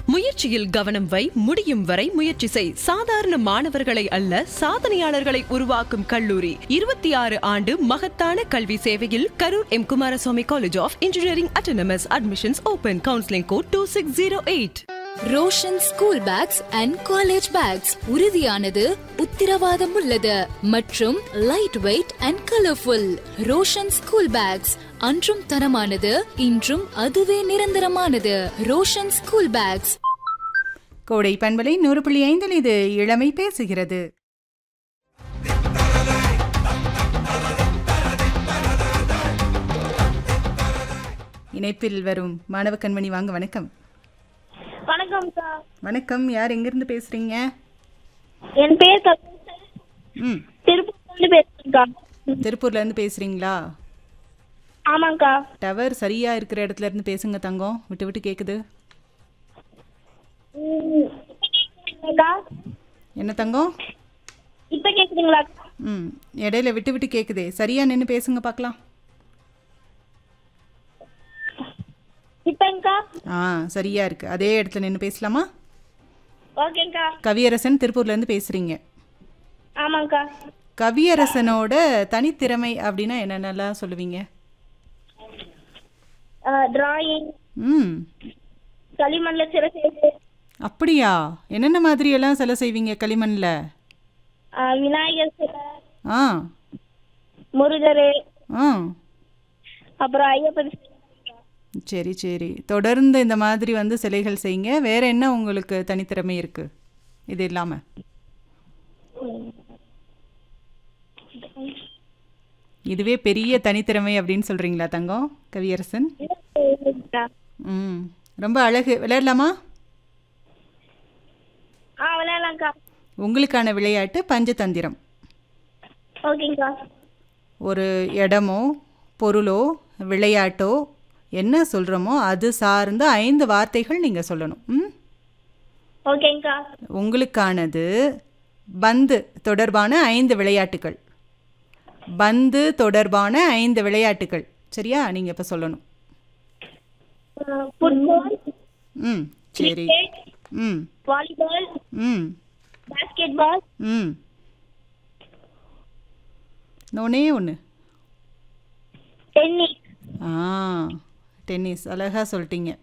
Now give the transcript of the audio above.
முயற்சியில் கவனம் வை முடியும் வரை முயற்சி செய் சாதாரண மாணவர்களை அல்ல சாதனையாளர்களை உருவாக்கும் கல்லூரி இருபத்தி ஆறு ஆண்டு மகத்தான கல்வி சேவையில் Karur M Kumaraswamy college of engineering autonomous admissions open counselling code two six zero eight Roshan school bags and college bags உறுதியானது உத்திரவாதம் உள்ளது மற்றும் lightweight and colourful Roshan school bags அன்றும் தரமானது இன்றும் அதுவே நிரந்தரமானது ரோஷன் ஸ்கூல் பேக்ஸ் கோடை பண்பலை நூறு புள்ளி ஐந்தில் இது இளமை பேசுகிறது இணைப்பில் வரும் மாணவ கண்மணி வாங்க வணக்கம் வணக்கம் சார் வணக்கம் யார் எங்கிருந்து பேசுறீங்க என் பேர் கவிதா. ம் திருப்பூர்லேருந்து பேசுறேன்க்கா திருப்பூர்ல இருந்து பேசுறீங்களா ஆமாங்க்கா டவர் சரியா இருக்கிற இடத்துல இருந்து பேசுங்க தங்கம் விட்டு விட்டு கேக்குது ம், இப்ப கேக்குதுங்களாக்கா? என்ன தங்கம் இப்ப கேக்குதுங்களா ம் இடையில விட்டு விட்டு கேக்குதே சரியா நின்று பேசுங்க பார்க்கலாம் இப்பங்கக்கா ஆ சரியா இருக்கு அதே இடத்துல நின்று பேசலாமா ஓகேங்க்கா கவியரசன் திருப்பூர்ல இருந்து பேசுறீங்க ஆமாங்க்கா கவியரசனோட தனித்திறமை அப்படின்னா என்னென்னலாம் சொல்லுவீங்க டிராயிங் ம் களிமண்ல சிறை செய்து அப்படியா என்னென்ன மாதிரி எல்லாம் சிலை செய்வீங்க களிமண்ணில் ஆஹ், விநாயகர் சிலை ஆ முருகர் ஆ அப்புறம் ஐயப்பன் சிலை. சரி சரி தொடர்ந்து இந்த மாதிரி வந்து சிலைகள் செய்யுங்க வேற என்ன உங்களுக்கு தனித்திறமை இருக்கு இது இல்லாம இதுவே பெரிய தனித்திறமை அப்படின்னு சொல்றீங்களா தங்கம் கவியரசன் இல்லைங்கக்கா. ம் ரொம்ப அழகு விளையாடலாமா ஆ விளையாடலாம்க்கா உங்களுக்கான விளையாட்டு பஞ்சதந்திரம் ஓகேங்க்கா ஒரு இடமோ பொருளோ விளையாட்டோ என்ன சொல்கிறோமோ அது சார்ந்த ஐந்து வார்த்தைகள் நீங்கள் சொல்லணும் ம் ஓகேங்க்கா உங்களுக்கானது பந்து தொடர்பான ஐந்து விளையாட்டுகள் பந்து தொடர்பான ஐந்து விளையாட்டுகள் சரியா நீங்கள் இப்போ சொல்லணும் ஃபுட்பால் ம் சரி ம் வாலிபால் ம் பாஸ்கெட் பால் ம் ஒன்னே ஒன்று டென்னிஸ் ஆ டென்னிஸ் அழகாக சொல்லிட்டீங்க